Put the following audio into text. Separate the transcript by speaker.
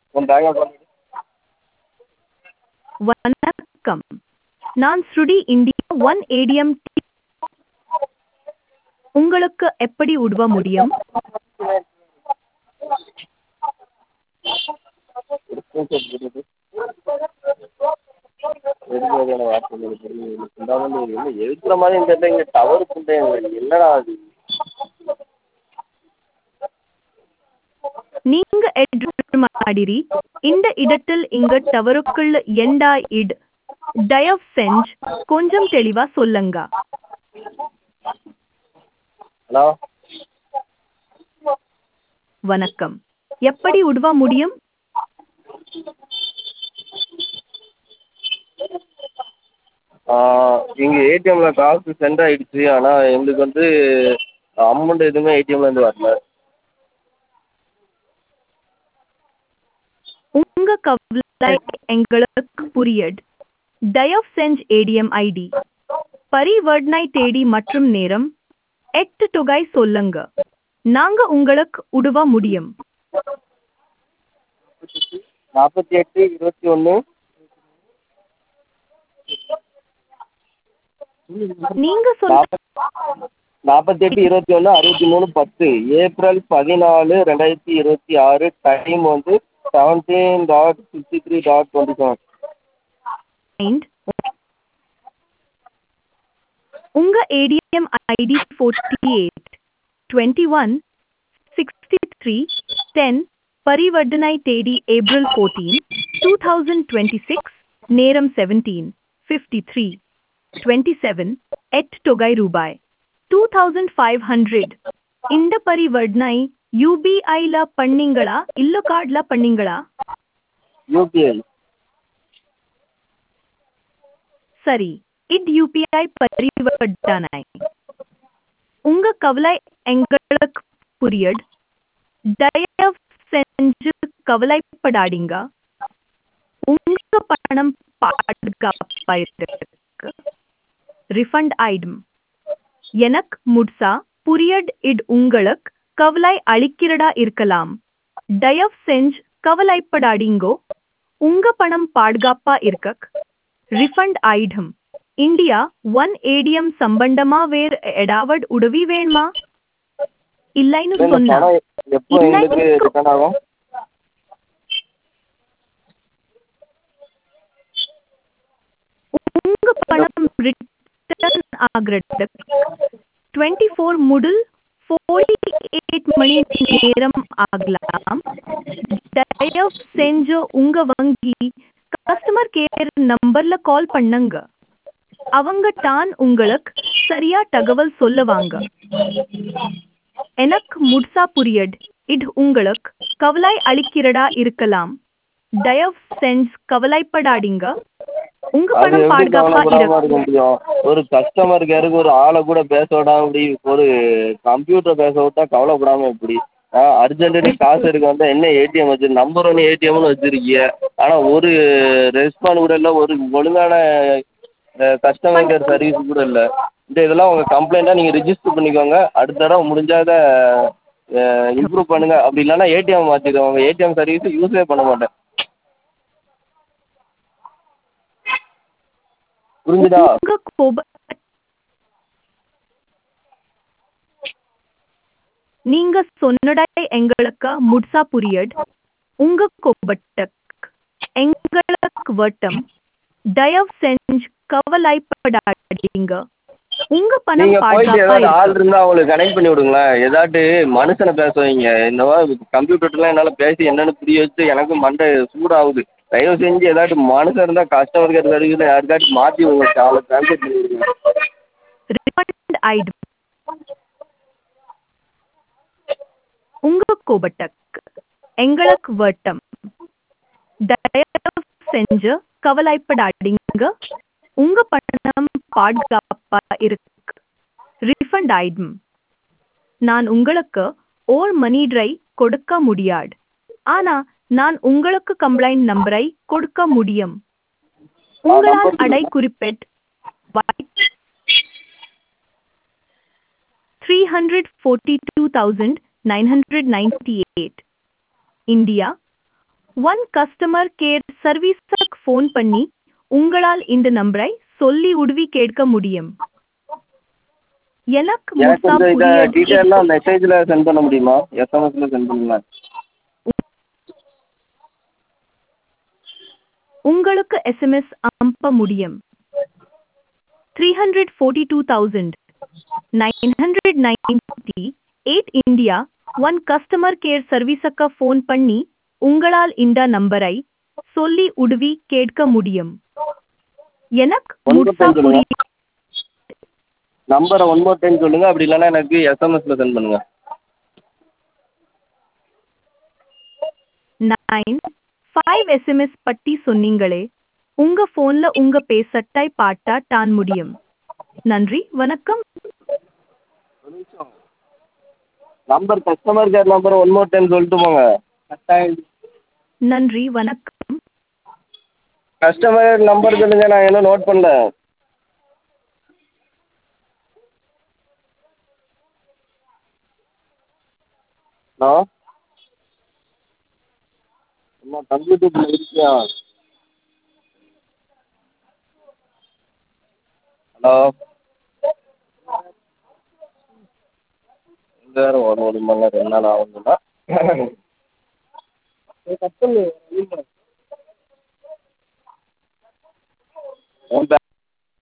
Speaker 1: உன் bank account
Speaker 2: வணக்கம் நான் ஸ்ருடி இந்தியா ஒன் ஏடிஎம் உங்களுக்கு எப்படி உதவ முடியும்
Speaker 1: எழுத்துற மாதிரி இந்த இங்க டவர் என்னடா அது
Speaker 2: நீங்க எட்ரு ಮಾಡಿರಿ இந்த இடத்தில் இங்க டவருக்குள்ள எண்டா இட் தயவு செஞ்சு கொஞ்சம் தெளிவா சொல்லுங்க
Speaker 1: ஹலோ
Speaker 2: வணக்கம் எப்படி உதவ முடியும்
Speaker 1: எங்கள் ஏடிஎம்மில் காசு சென்ட் ஆயிடுச்சு ஆனால் எங்களுக்கு வந்து அமௌண்ட் எதுவுமே ஏடிஎம்லேருந்து வரல
Speaker 2: உங்க கவலை எங்களுக்கு புரியுது தயவு செஞ்சு ஏடிஎம் ஐடி பரிவர்த்தனை தேதி மற்றும் நேரம் எட்டு தொகை சொல்லுங்க நாங்க உங்களுக்கு உதவ முடியும்
Speaker 1: நாற்பத்தி எட்டு இருபத்தி ஒன்று
Speaker 2: நீங்க சொல்ல
Speaker 1: நாற்பத் நாற்பத்தெட்டு இருபத்தி ஒன்று அறுபத்தி மூணு பத்து ஏப்ரல் பதினாலு ரெண்டாயிரத்தி இருபத்தி ஆறு டைம் வந்து seventeen dot fifty three dot twenty seven
Speaker 2: mind. உங்க ATM ID forty eight twenty one sixty three ten பரிவர்த்தனை தேதி April fourteen two thousand twenty six நேரம் seventeen fifty three twenty seven எட் தொகை ரூபாய் டூ தௌசண்ட் ஃபைவ் ஹண்ட்ரட் இந்த பரிவர்த்தனை யூபிஐல பண்ணீங்களா இல்ல கார்ட்ல பண்ணீங்களா
Speaker 1: யூபிஐ
Speaker 2: சரி இது யூபிஐ பரிவர்த்தனை உங்க கவலை எங்களுக்கு புரியுது தயவு செஞ்சு கவலைப்படாதீங்க உங்க பணம் பாதுகாப்பா இருக்கு ரிஃபண்ட் ஆயிடும் எனக்கு முட்சா புரியட் இட் உங்களுக்கு கவலை அளிக்கிறதா இருக்கலாம் தயவு செஞ்சு கவலைப்படாதீங்கோ உங்க பணம் பாதுகாப்பா இருக்க ரிஃபண்ட் ஆயிடும் இந்தியா ஒன் ஏடிஎம் சம்பந்தமா வேற எடாவட் உதவி வேணுமா இல்லைன்னு
Speaker 1: இந்த
Speaker 2: சொன்னா
Speaker 1: பணம் எப்போ எங்களுக்கு ரிட்டர்ன் ஆகும்
Speaker 2: உங்க பணம் ரிட்டர்ன் ஆகிறது டுவெண்ட்டி ஃபோர் முதல் ஃபோர்ட்டி எயிட் மணி நேரம் ஆகலாம் தயவு செஞ்சு உங்க வங்கி கஸ்டமர் கேர் நம்பர்ல கால் பண்ணுங்க அவங்க தான் உங்களுக்கு சரியா தகவல் சொல்லுவாங்க எனக்கு முட்சா புரியட் இது உங்களுக்கு கவலை அளிக்கிறதா இருக்கலாம் தயவு செஞ்சு கவலைப்படாதீங்க உங்க
Speaker 1: அது
Speaker 2: பணம்
Speaker 1: எப்படி
Speaker 2: பாதுகாப்பா
Speaker 1: கவலைப்படாம
Speaker 2: இருக்கு
Speaker 1: இருக்க முடியும் ஒரு கஸ்டமர் கேருக்கு ஒரு ஆளை கூட பேச விடாம இப்படி ஒரு கம்ப்யூட்டர் பேச விட்டா கவலைப்படாம எப்படி ஆ அர்ஜென்ட்டுன்னு காசு எடுக்க வந்தால் என்ன ஏடிஎம் வச்சு நம்பர் ஒன்று ஏடிஎம்னு வச்சுருக்கீங்க ஆனால் ஒரு ரெஸ்பாண்ட் கூட இல்லை ஒரு ஒழுங்கான கஸ்டமர் கேர் சர்வீஸ் கூட இல்லை இந்த இதெல்லாம் உங்கள் கம்ப்ளைண்ட்டாக நீங்கள் ரிஜிஸ்டர் பண்ணிக்கோங்க அடுத்த தடவை முடிஞ்சால் அதை இம்ப்ரூவ் பண்ணுங்கள் அப்படி இல்லைன்னா ஏடிஎம் மாற்றிக்கோங்க ஏடிஎம் சர்வீஸ் யூஸே பண்ண மாட்டேன் புரிஞ்சுதா
Speaker 2: உங்க கோப நீங்க சொன்னடை எங்களுக்கு முட்சா புரியட் உங்க கோபட்டக் எங்களுக்கு வட்டம் தயவு செஞ்சு கவலைப்படாதீங்க உங்க பணம்
Speaker 1: நீங்க போயிட்டு
Speaker 2: பாதுகாப்பா
Speaker 1: ஏதாவது ஆள்
Speaker 2: இருக்கு
Speaker 1: இருந்தா அவங்களுக்கு கனெக்ட் பண்ணி விடுங்களேன் ஏதாட்டு மனுஷனை பேச வைங்க இந்த மாதிரி கம்ப்யூட்டர்லாம் என்னால் பேசி என்னன்னு புரிய வச்சு எனக்கும் மண்டை சூடாகுது தயவு செஞ்சு ஏதாட்டு மனுஷன் இருந்தால் கஸ்டமர் கேர் சர்வீஸில் யாருக்காச்சும் மாற்றி உங்க ஆளை ட்ரான்ஸ்ஃபர் பண்ணி விடுங்க
Speaker 2: ரிஃபண்ட் ஆயிடும் உங்க கோபட்டக் எங்களுக்கு வட்டம் தயவு செஞ்சு கவலைப்படாதீங்க உங்க பணம் பாதுகாப்பா இருக்கு ரிஃபண்ட் ஆயிடும் நான் உங்களுக்கு ஓர் மணி ட்ரை கொடுக்க முடியாது ஆனா நான் உங்களுக்கு கம்ப்ளைண்ட் நம்பரை கொடுக்க முடியும் உங்களால் அடை குறிப்பிட் three hundred forty two thousand nine hundred ninety eight India one customer care சர்வீஸுக்கு ஃபோன் பண்ணி உங்களால் இந்த நம்பரை சொல்லி உதவி கேட்க முடியும் எனக்கு
Speaker 1: எனக்கு
Speaker 2: முழுசா
Speaker 1: கொஞ்சம் இதை
Speaker 2: புரியுது.
Speaker 1: டீட்டெயிலாக மெசேஜில் சென்ட் பண்ண முடியுமா எஸ்எம்எஸில் சென்ட் பண்ணுங்க
Speaker 2: உங்களுக்கு எஸ்எம்எஸ் அனுப்ப முடியும் three hundred forty two thousand nine hundred ninety eight India one customer care சர்வீஸுக்கு ஃபோன் பண்ணி உங்களால் இந்த நம்பரை சொல்லி உதவி கேட்க முடியும் எனக்கு
Speaker 1: ஒன்று
Speaker 2: முழுசா
Speaker 1: சொல்லுங்க.
Speaker 2: புரியுது
Speaker 1: நம்பரை ஒன் மோர் டைம் சொல்லுங்கள் அப்படி இல்லைன்னா எனக்கு எஸ்எம்எஸில் சென்ட் பண்ணுங்கள்
Speaker 2: நைன் ஃபைவ் எஸ்எம்எஸ் பற்றி சொன்னீங்களே உங்க ஃபோன்ல உங்க பேசட்டை பாட்டா டான் முடியும் நன்றி வணக்கம்
Speaker 1: ஒரு நிமிஷம் number customer care number one more time சொல்லிட்டு போங்க
Speaker 2: நன்றி வணக்கம்
Speaker 1: கஸ்டமர் நம்பர் சொல்லுங்க நான் இன்னும் நோட் பண்ணல ஹலோ அம்மா கம்ப்யூட்டர் இருக்கியா ஹலோ இந்த வேறு ஒரு ஒரு மணி நேரம் ரெண்டு நாள் ஆகுதுன்னா கட் பண்ணு உன்